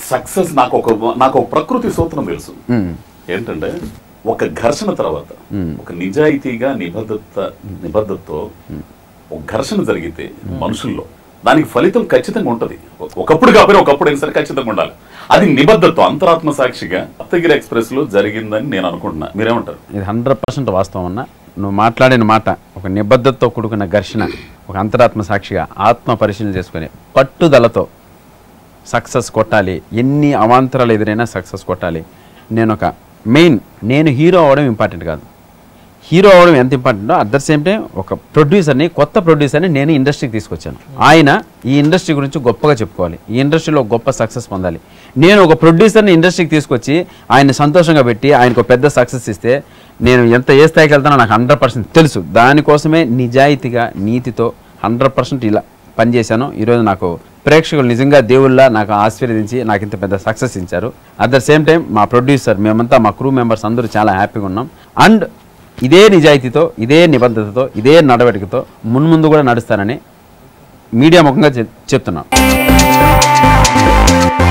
Success నాకు ఒక నాకు ఒక ప్రకృతి సూత్రం తెలుసు మ్మ్. ఏంటంటే ఒక ఘర్షణ తర్వాత ఒక నిజాయితీగా నిబద్ధత నిబద్ధతతో ఒక ఘర్షణ జరిగితే మనుషుల్లో దానికి ఫలితం ఖచ్చితంగా ఉంటది ఒ- ఒకప్పుడు కాకపోయినా ఒకప్పుడు అయినా సరే ఖచ్చితంగా ఉండాలి అది నిబద్ధత అంతరాత్మ సాక్షిగా సప్తగిరి ఎక్స్ప్రెస్ లో జరిగిందని నేను అనుకుంటున్నా మీరేమంటారు ఇది హండ్రెడ్ పర్సెంట్ వాస్తవం అన్న నువ్వు మాట్లాడిన మాట ఒక నిబద్ధతతో కూడుకున్న ఘర్షణ ఒక అంతరాత్మ సాక్షిగా ఆత్మ పరిశీలన చేసుకొని పట్టుదలతో సక్సెస్ కొట్టాలి ఎన్ని అవాంతరాలు ఎదురైనా సక్సెస్ కొట్టాలి నేను ఒక మెయిన్ నేను హీరో అవ్వడం ఇంపార్టెంట్ కాదు హీరో అవ్వడం ఎంత ఇంపార్టెంటో అట్ ద సేమ్ టైం ఒక ప్రొడ్యూసర్ని కొత్త ప్రొడ్యూసర్ని నేను ఇండస్ట్రీకి తీసుకొచ్చాను ఆయన ఈ ఇండస్ట్రీ గురించి గొప్పగా చెప్పుకోవాలి ఈ ఇండస్ట్రీలో గొప్ప సక్సెస్ పొందాలి నేను ఒక ప్రొడ్యూసర్ని ఇండస్ట్రీకి తీసుకొచ్చి ఆయన సంతోషంగా పెట్టి ఆయనకు ఒక పెద్ద సక్సెస్ ఇస్తే నేను ఎంత ఏ స్థాయికి వెళ్తానో నాకు హండ్రెడ్ పర్సెంట్ తెలుసు దానికోసమే నిజాయితీగా నీతితో హండ్రెడ్ పర్సెంట్ ఇలా పనిచేశాను ఈరోజు నాకు ప్రేక్షకులు నిజంగా దేవుళ్ళ నాకు ఆశీర్వదించి నాకు ఇంత పెద్ద సక్సెస్ ఇచ్చారు అట్ ద సేమ్ టైం మా ప్రొడ్యూసర్ మేమంతా మా క్రూ మెంబర్స్ అందరూ చాలా హ్యాపీగా ఉన్నాం అండ్ ఇదే నిజాయితీతో ఇదే నిబద్ధతతో ఇదే నడవడికతో మున్ముందు కూడా నడుస్తానని మీడియా ముఖంగా చెప్- చెప్తున్నాను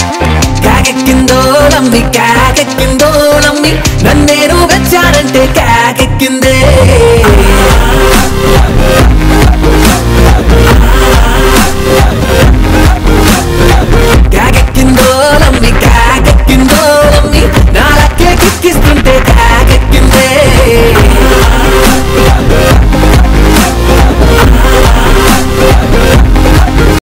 కాకెక్కిందో నమ్మి కాకెక్కిందో నమ్మి నన్నేను వచ్చానంటే